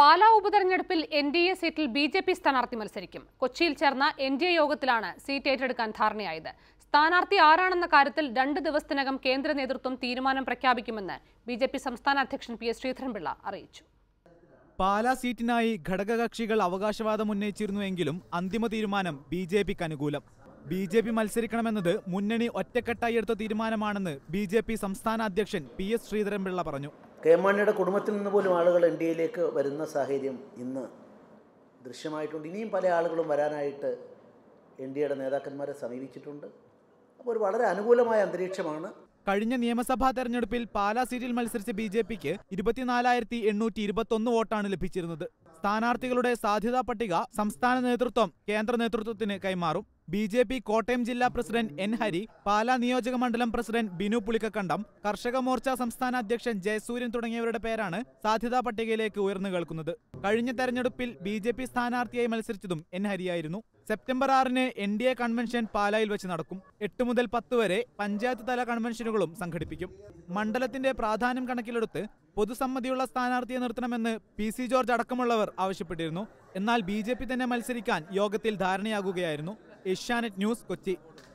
പാലാ ഉപതെരഞ്ഞെടുപ്പിൽ N D A സീറ്റിൽ B J P സ്ഥാനാർത്ഥി മത്സരിക്കും കൊച്ചിയിൽ ചേർന്ന എൻ ഡി എ യോഗത്തിലാണ് സീറ്റ് ഏറ്റെടുക്കാൻ ധാരണയായത് സ്ഥാനാർത്ഥി ആരാണെന്ന കാര്യത്തിൽ രണ്ട് ദിവസത്തിനകം കേന്ദ്ര നേതൃത്വം തീരുമാനം പ്രഖ്യാപിക്കുമെന്ന് ബി ജെ പി സംസ്ഥാന അധ്യക്ഷൻ പി എസ് ശ്രീധരൻപിള്ള അറിയിച്ചു പാലാ സീറ്റിനായി ഘടകകക്ഷികൾ അവകാശവാദം ഉന്നയിച്ചിരുന്നുവെങ്കിലും അന്തിമ തീരുമാനം ബി ജെ പിക്ക് അനുകൂലം ബി ജെ പി മത്സരിക്കണമെന്നത് മുന്നണി ഒറ്റക്കെട്ടായി എടുത്ത തീരുമാനമാണെന്ന് ബി ജെ പി സംസ്ഥാന അധ്യക്ഷൻ പി എസ് ശ്രീധരൻപിള്ള പറഞ്ഞു കെ എം മാണിയുടെ കുടുംബത്തിൽ നിന്ന് പോലും ആളുകൾ എൻ ഡി എയിലേക്ക് വരുന്ന സാഹചര്യം ഇന്ന് ദൃശ്യമായിട്ടുണ്ട് ഇനിയും പല ആളുകളും വരാനായിട്ട് എൻ ഡി എയുടെ നേതാക്കന്മാരെ സമീപിച്ചിട്ടുണ്ട് അപ്പോൾ ഒരു വളരെ അനുകൂലമായ അന്തരീക്ഷമാണ് കഴിഞ്ഞ നിയമസഭാ തെരഞ്ഞെടുപ്പിൽ പാലാ സീറ്റിൽ മത്സരിച്ച ബി ജെ പിക്ക് ഇരുപത്തിനാലായിരത്തി എണ്ണൂറ്റി ഇരുപത്തൊന്ന് വോട്ടാണ് ലഭിച്ചിരുന്നത് സ്ഥാനാർത്ഥികളുടെ സാധ്യതാ പട്ടിക സംസ്ഥാന നേതൃത്വം കേന്ദ്ര നേതൃത്വത്തിന് കൈമാറും ബി ജെ പി കോട്ടയം ജില്ലാ പ്രസിഡന്റ് എൻ ഹരി പാലാ നിയോജക മണ്ഡലം പ്രസിഡന്റ് ബിനു പുളിക്കക്കണ്ടം കർഷക മോർച്ച സംസ്ഥാന അധ്യക്ഷൻ ജയസൂര്യൻ തുടങ്ങിയവരുടെ പേരാണ് സാധ്യതാ പട്ടികയിലേക്ക് ഉയർന്നു കേൾക്കുന്നത് കഴിഞ്ഞ തെരഞ്ഞെടുപ്പിൽ ബി ജെ പി സ്ഥാനാർത്ഥിയായി മത്സരിച്ചതും എൻ ഹരിയായിരുന്നു സെപ്റ്റംബർ ആറിന് എൻ ഡി എ കൺവെൻഷൻ പാലായിൽ വെച്ച് നടക്കും എട്ട് മുതൽ പത്ത് വരെ പഞ്ചായത്ത് തല കൺവെൻഷനുകളും സംഘടിപ്പിക്കും മണ്ഡലത്തിന്റെ പ്രാധാന്യം കണക്കിലെടുത്ത് പൊതുസമ്മതിയുള്ള സ്ഥാനാർത്ഥിയെ നിർത്തണമെന്ന് പി സി ജോർജ് അടക്കമുള്ളവർ ആവശ്യപ്പെട്ടിരുന്നു എന്നാൽ ബി ജെ പി തന്നെ മത്സരിക്കാൻ യോഗത്തിൽ ധാരണയാകുകയായിരുന്നു ഏഷ്യാനെറ്റ് ന്യൂസ് കൊച്ചി